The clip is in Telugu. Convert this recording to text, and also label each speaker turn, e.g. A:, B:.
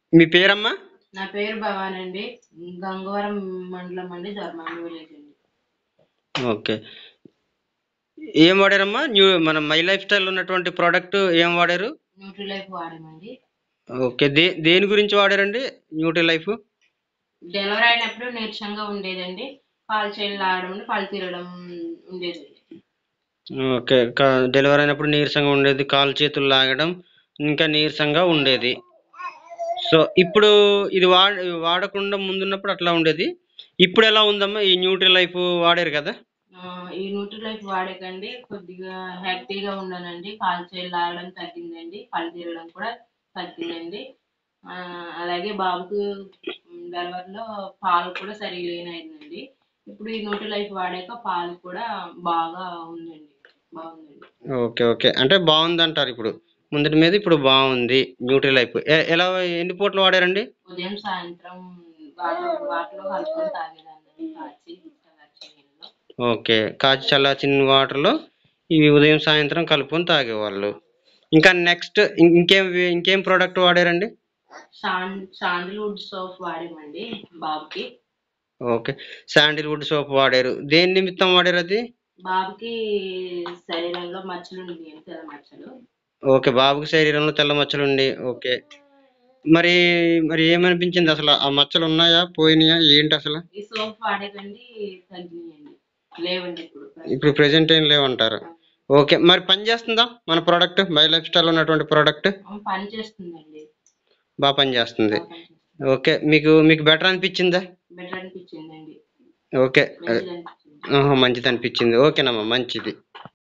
A: మీ పేరమ్మా
B: నా పేరు భవాని అండి గంగవరం మండలం అండి ధర్మామి విలేజ్ అండి
A: ఓకే ఏం వాడారమ్మా న్యూ మన మై లైఫ్ స్టైల్ ఉన్నటువంటి ప్రోడక్ట్ ఏం వాడారు
B: న్యూట్రీ లైఫ్ వాడామండి
A: ఓకే దే దేని గురించి వాడారండి న్యూట్రీ లైఫ్
B: డెలివరీ అయినప్పుడు నీరసంగా ఉండేదండి కాలు చేతులు లాగడం కాలు తీరడం ఉండేదండి
A: ఓకే కా- డెలివరీ అయినప్పుడు నీరసంగా ఉండేది కాలు చేతులు లాగడం ఇంకా నీరసంగా ఉండేది సో ఇప్పుడు ఇది వా వాడకుండా ముందున్నప్పుడు అట్లా ఉండేది ఇప్పుడు ఎలా ఉందమ్మా ఈ న్యూట్రీ లైఫ్ వాడారు కదా
B: ఆ, ఈ న్యూట్రీ లైఫ్ వాడకండి కొద్దిగా హ్యాపీగా ఉన్నానండి కాలు చేతులు లాగడం తగ్గిందండి కాలు తీరడం కూడా తగ్గిందండి ఆ, అలాగే బాబుకు డెలివరీలో పాలు కూడా సరిగా లేనైందండి ఇప్పుడు ఈ న్యూట్రీ లైఫ్ వాడాక పాలు కూడా బాగా ఉందండి బాగుందండి
A: ఓకే ఓకే అంటే బాగుంది అంటారు ఇప్పుడు ముందటి మీద ఇప్పుడు బాగుంది న్యూట్రీ లైఫ్ ఎ- ఎలా ఎన్ని పూటలు వాడారండి
B: ఉదయం సాయంత్రం వాటర్ వాటర్లో కలుపుకొని తాగేదాన్ని కాచి చల్లార్చి నీళ్ళలో
A: ఓకే కాచి చల్లార్చిన వాటర్లో ఇవి ఉదయం సాయంత్రం కలుపుకొని తాగేవాళ్ళు ఇంకా నెక్స్ట్ ఇంకేం ఇంకేం ప్రోడక్ట్ వాడారండి
B: శాండ్ శాండిల్వుడ్ సోప్ వాడామండి బాబుకి
A: ఓకే శాండిల్వుడ్ సోప్ వాడారు దేని నిమిత్తం వాడారు అది
B: బాబుకి శరీరంలో మచ్చలు ఉంది తెల్ల మచ్చలు
A: ఓకే బాబుకి శరీరంలో తెల్ల మచ్చలు ఉండి ఓకే మరి మరి ఏమనిపించింది అసలు ఆ మచ్చలు ఉన్నాయా పోయినాయా ఏంటి అసలు
B: ఈ సోప్ వాడకండి తగ్గినాయండి లేవండి ఇప్పుడు
A: ఇప్పుడు ప్రెసెంట్ ఏం లేవంటారు ఓకే మరి పని చేస్తుందా మన ప్రోడక్ట్ బై లైఫ్ స్టైల్ ఉన్నటువంటి ప్రోడక్ట్
B: పని చేస్తుందండి
A: బాగా పని చేస్తుంది ఓకే మీకు మీకు బెటర్ అనిపించిందా
B: బెటర్ అనిపించిందండి
A: ఓకే
B: మంచిది అనిపించింది
A: ఆహా, మంచిది అనిపించింది ఓకేనమ్మా మంచిది